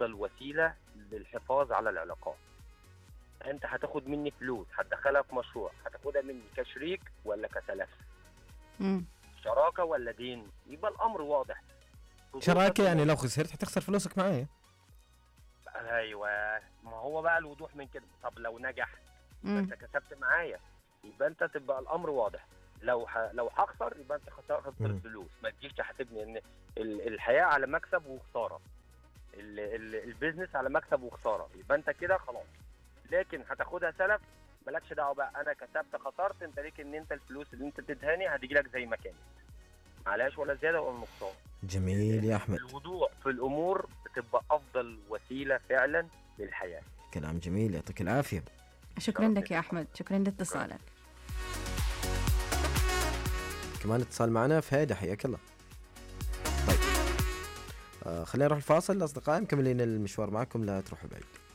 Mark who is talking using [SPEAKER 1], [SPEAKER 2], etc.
[SPEAKER 1] افضل وسيله للحفاظ على العلاقات انت هتاخد مني فلوس هتدخلها في مشروع هتاخدها مني كشريك ولا كسلف
[SPEAKER 2] مم.
[SPEAKER 1] شراكه ولا دين يبقى الامر واضح
[SPEAKER 3] شراكه يعني لو خسرت حتخسر فلوسك معايا
[SPEAKER 1] ايوه ما هو بقى الوضوح من كده طب لو نجح
[SPEAKER 2] مم.
[SPEAKER 1] انت كسبت معايا يبقى انت تبقى الامر واضح لو ح... لو هخسر يبقى انت خسرت
[SPEAKER 3] مم.
[SPEAKER 1] الفلوس ما تجيش تحاسبني ان ال... الحياه على مكسب وخساره ال... ال... البيزنس على مكسب وخساره يبقى انت كده خلاص لكن هتاخدها سلف مالكش دعوه بقى انا كسبت خسرت انت ليك ان انت الفلوس اللي انت تدهاني هتجي لك زي ما كانت معلهاش ولا زياده ولا نقصان
[SPEAKER 3] جميل يا احمد
[SPEAKER 1] الوضوح في الامور بتبقى افضل وسيله فعلا للحياه
[SPEAKER 3] كلام جميل يعطيك العافيه
[SPEAKER 2] شكرا لك يا احمد شكرا لاتصالك
[SPEAKER 3] كمان اتصال معنا فهيدا حياك الله طيب آه خلينا نروح الفاصل اصدقائي مكملين المشوار معكم لا تروحوا بعيد